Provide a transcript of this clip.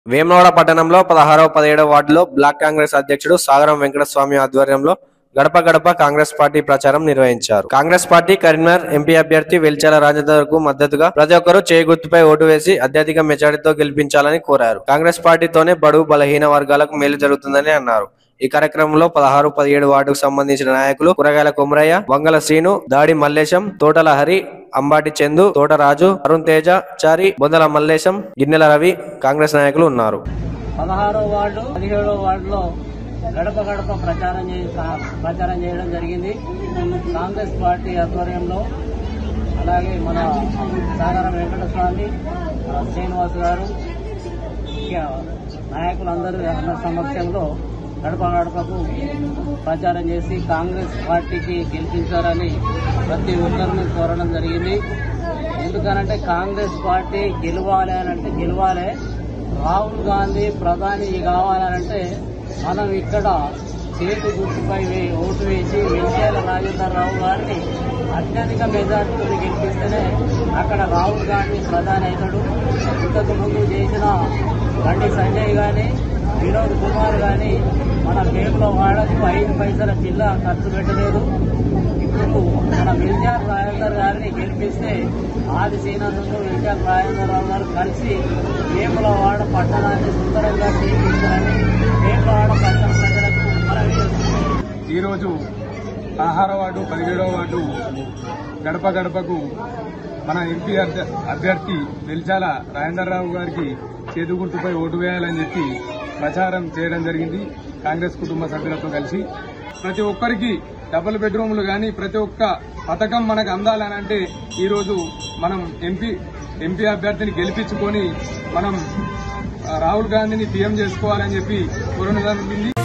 వేములవాడ పట్టణంలో పదహారవ పదిహేడవ వార్డులో బ్లాక్ కాంగ్రెస్ అధ్యక్షుడు సాగరం వెంకటస్వామి ఆధ్వర్యంలో గడప గడప కాంగ్రెస్ పార్టీ ప్రచారం నిర్వహించారు కాంగ్రెస్ పార్టీ కరీంనగర్ ఎంపీ అభ్యర్థి వెల్చాల రాజేందర్ కు మద్దతుగా ప్రతి ఒక్కరూ చేయి గుర్తుపై ఓటు వేసి అత్యధిక మెజారిటీతో గెలిపించాలని కోరారు కాంగ్రెస్ పార్టీతోనే బడుగు బలహీన వర్గాలకు మేలు జరుగుతుందని అన్నారు ఈ కార్యక్రమంలో పదహారు పదిహేడు వార్డుకు సంబంధించిన నాయకులు కూరగాయల కుమరయ్య వంగల శ్రీను దాడి మల్లేశం తోటల హరి అంబాటి చందు తోటరాజు అరుణ్ తేజ చారి బొందల మల్లేశం గిన్నెల రవి కాంగ్రెస్ నాయకులు ఉన్నారు పదహారో వార్డు పదిహేడో వార్డులో గడప గడప ప్రచారం చే ప్రచారం చేయడం జరిగింది కాంగ్రెస్ పార్టీ ఆధ్వర్యంలో అలాగే మన సాగరం వెంకటస్వామి ఆ, శ్రీనివాస్ గారు ముఖ్య నాయకులందరూ అందరి సమక్షంలో గడప గడపకు ప్రచారం చేసి కాంగ్రెస్ పార్టీకి గెలిపించారని ప్రతి ఒక్కరిని కోరడం జరిగింది ఎందుకనంటే కాంగ్రెస్ పార్టీ గెలవాలి అని అంటే గెలవాలి రాహుల్ గాంధీ ప్రధాని కావాలనంటే మనం ఇక్కడ చేతి గుర్తుపై వే- ఓటు వేసి వెంకయ్య రాజేందర్ రావు గారిని అత్యధిక మెజార్టీతో గెలిపిస్తేనే అక్కడ రాహుల్ గాంధీ ప్రధాని అవుతాడు ఇంతకు ముందు చేసిన బండి సంజయ్ గాని వినోద్ కుమార్ గాని మన పేరులో వాడకు ఐదు పైసల చిల్ల ఖర్చు పెట్టలేదు ఇప్పుడు మన విద్యార్ రాజేందర్ గారిని గెలిపిస్తే ఆది శ్రీనాథంలో విద్యార్ రాజేందర్ రావు గారు కలిసి వేములవాడ పట్టణాన్ని సుందరంగా తీర్చిస్తారని వేములవాడ పట్టణ ప్రజలకు మనవి చేస్తున్నాం. ఈరోజు పదహారవ వార్డు పదిహేడవ వార్డు గడప గడపకు మన ఎంపీ అభ్య- అభ్యర్థి వెల్చాల రాజేందర్రావు గారికి చేదు గుర్తుపై ఓటు వేయాలని చెప్పి ప్రచారం చేయడం జరిగింది కాంగ్రెస్ కుటుంబ సభ్యులతో కలిసి ప్రతి ఒక్కరికి డబుల్ బెడ్రూమ్లు కానీ ప్రతి ఒక్క పథకం మనకు అందాలని అంటే ఈరోజు మనం ఎంపీ ఎంపీ అభ్యర్థిని గెలిపించుకొని మనం ఆ, రాహుల్ గాంధీని పీఎం చేసుకోవాలని చెప్పి కోరడం జరిగింది